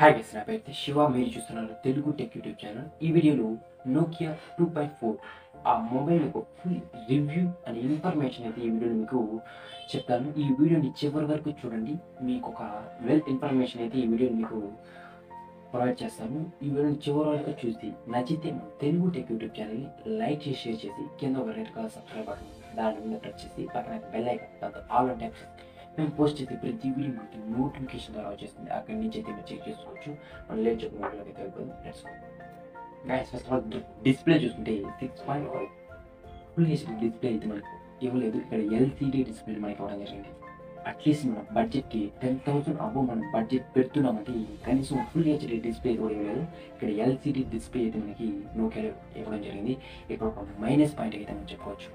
hi guys నా పేరు శివ మీరు చూస్తున్నారు తెలుగు టెక్ యూట్యూబ్ ఛానల్ ఈ వీడియోలో నోకియా టూ పాయింట్ ఫోర్ ఆ మొబైల్ యొక్క ఫుల్ రివ్యూ అనే ఇన్ఫర్మేషన్ అయితే ఈ వీడియోలో మీకు చెప్తాను ఈ వీడియోని చివరి వరకు చూడండి మీకు ఒక వెల్ ఇన్ఫర్మేషన్ అయితే ఈ వీడియోని మీకు ప్రొవైడ్ చేస్తాను ఈ వీడియోని చివరి వరకు చూసి నచ్చితే మన తెలుగు టెక్ యూట్యూబ్ ఛానల్ని లైక్ చేసి షేర్ చేసి కింద ఒక రెడ్ కలర్ సబ్స్క్రైబ్ బటన్ దాని మీద ప్రెస్ చేసి పక్కన బెల్ ఐకాన్ దాంతో ఆల్ అంటే మేము పోస్ట్ చేసే ప్రతి వీడియో మనకి నోటిఫికేషన్ ద్వారా వచ్చేస్తుంది అక్కడి నుంచి అయితే మీరు చెక్ చేసుకోవచ్చు మనం లేట్ చెప్పిన మోడల్కి అయితే అయిపోయింది let's guys first of all display చూసుకుంటే six point five full HD display అయితే మనకు ఇవ్వలేదు ఇక్కడ ఎల్సీడీ డిస్ప్లే మనకి ఇవ్వడం జరిగింది అట్లీస్ట్ మన బడ్జెట్కి టెన్ థౌసండ్ అబో మనం బడ్జెట్ పెడుతున్నామంటే కనీసం ఫుల్ హెచ్డి డిస్ప్లే కూడా ఇవ్వలేదు ఇక్కడ ఎల్సీడీ డిస్ప్లే అయితే మనకి నోకియాలో ఇవ్వడం జరిగింది ఇక్కడ ఒక మైనస్ పాయింట్ అయితే మనం చెప్పవచ్చు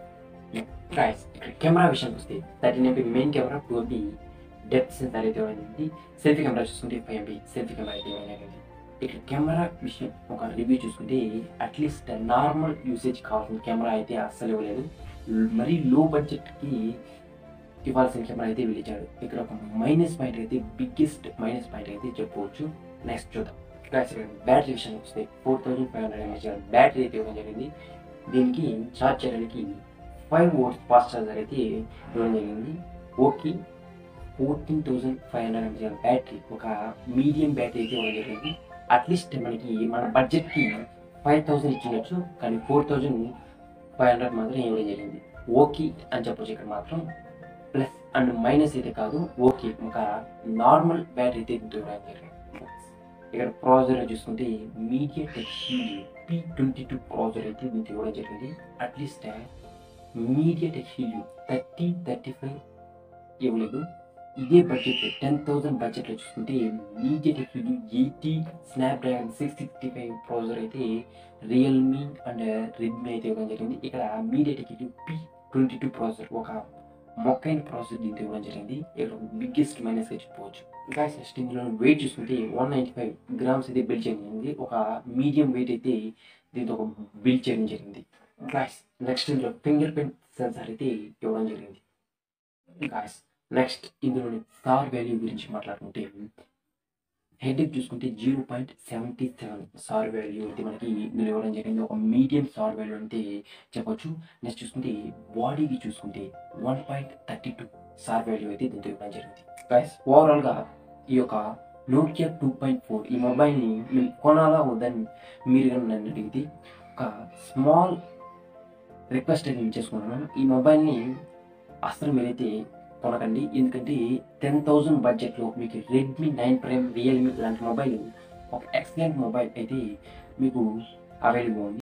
గైస్ ఇక్కడ కెమెరా విషయానికి వస్తే thirteen MP main camera two MP depth sensor అయితే ఇవ్వడం సెల్ఫీ కెమెరా చూసుకుంటే ఫైవ్ ఎంపీ సెల్ఫీ కెమెరా అయితే ఇవ్వడం జరిగింది ఇక్కడ కెమెరా విషయం ఒక రివ్యూ చూసుకుంటే అట్లీస్ట్ నార్మల్ యూసేజ్ కావాల్సిన కెమెరా అయితే అస్సలు ఇవ్వలేదు మరీ లో బడ్జెట్కి ఇవ్వాల్సిన కెమెరా అయితే వీళ్ళిచ్చాడు ఇక్కడ ఒక మైనస్ పాయింట్ అయితే బిగ్గెస్ట్ మైనస్ పాయింట్ అయితే చెప్పవచ్చు నెక్స్ట్ చూద్దాం గైస్ ఇక్కడ బ్యాటరీ విషయానికి వస్తే four thousand five hundred MS battery అయితే ఇవ్వడం జరిగింది దీనికి ఛార్జ్ చేయడానికి ఫైవ్ వోల్ట్స్ ఫాస్ట్ ఛార్జర్ అయితే ఇవ్వడం జరిగింది okay fourteen thousand five hundred MS battery ఒక మీడియం బ్యాటరీ అయితే ఇవ్వడం జరిగింది అట్లీస్ట్ మనకి మన బడ్జెట్కి ఫైవ్ థౌసండ్ ఇచ్చిండొచ్చు కానీ ఫోర్ థౌజండ్ ఫైవ్ హండ్రెడ్ మాత్రం ఇవ్వడం జరిగింది ఓకే అని చెప్పొచ్చు ఇక్కడ మాత్రం ప్లస్ అండ్ మైనస్ అయితే కాదు ఓకే ఒక నార్మల్ బ్యాటరీ అయితే దీంతో ఇవ్వడం జరిగింది ఇక్కడ ప్రాసెసర్ చూసుకుంటే MediaTek P twenty two processor అయితే దీంతో ఇవ్వడం జరిగింది at least MediaTek Helio thirty thirty five ఇవ్వలేదు ఇదే బడ్జెట్ టెన్ థౌసండ్ బడ్జెట్లో చూసుకుంటే MediaTek Helio eighty Snapdragon six sixty five processor అయితే రియల్మీ అండ్ రెడ్మీ అయితే ఇవ్వడం జరిగింది ఇక్కడ MediaTek Helio P twenty two processor ఒక మొక్కైన ప్రాసెసర్ దీంతో ఇవ్వడం జరిగింది ఇక్కడ బిగ్గెస్ట్ మైనస్గా చెప్పుకోవచ్చు ఇంకా నెక్స్ట్ ఇందులో వెయిట్ చూసుకుంటే వన్ నైంటీ ఫైవ్ గ్రామ్స్ అయితే బిల్డ్ చేయడం జరిగింది ఒక మీడియం వెయిట్ అయితే దీంతో ఒక బిల్డ్ చేయడం జరిగింది గాయస్ నెక్స్ట్ ఇందులో ఫింగర్ ప్రింట్ సెన్సార్ అయితే ఇవ్వడం జరిగింది గాయస్ నెక్స్ట్ ఇందులోని స్టార్ వాల్యూ గురించి మాట్లాడుకుంటే హెడ్ చూసుకుంటే zero point seventy seven star value అయితే మనకి ఇందులో ఇవ్వడం జరిగింది ఒక మీడియం స్టార్ వాల్యూ అంటే చెప్పొచ్చు నెక్స్ట్ చూసుకుంటే బాడీకి చూసుకుంటే one point thirty two star value అయితే దీంతో ఇవ్వడం జరిగింది గాయస్ ఓవరాల్గా ఈ యొక్క నోకియా టూ పాయింట్ ఫోర్ ఈ మొబైల్ని మేము కొనాలా వద్దని మీరు కానీ నన్ను అడిగితే ఒక స్మాల్ రిక్వెస్ట్ అయితే నేను చేసుకుంటున్నాను ఈ మొబైల్ని అసలు మీరైతే కొనకండి ఎందుకంటే టెన్ థౌజండ్ బడ్జెట్లో మీకు రెడ్మీ నైన్ ప్రైమ్ రియల్మీ లాంటి మొబైల్ ఒక ఎక్సలెంట్ మొబైల్ అయితే మీకు అవైలబుల్ ఉంది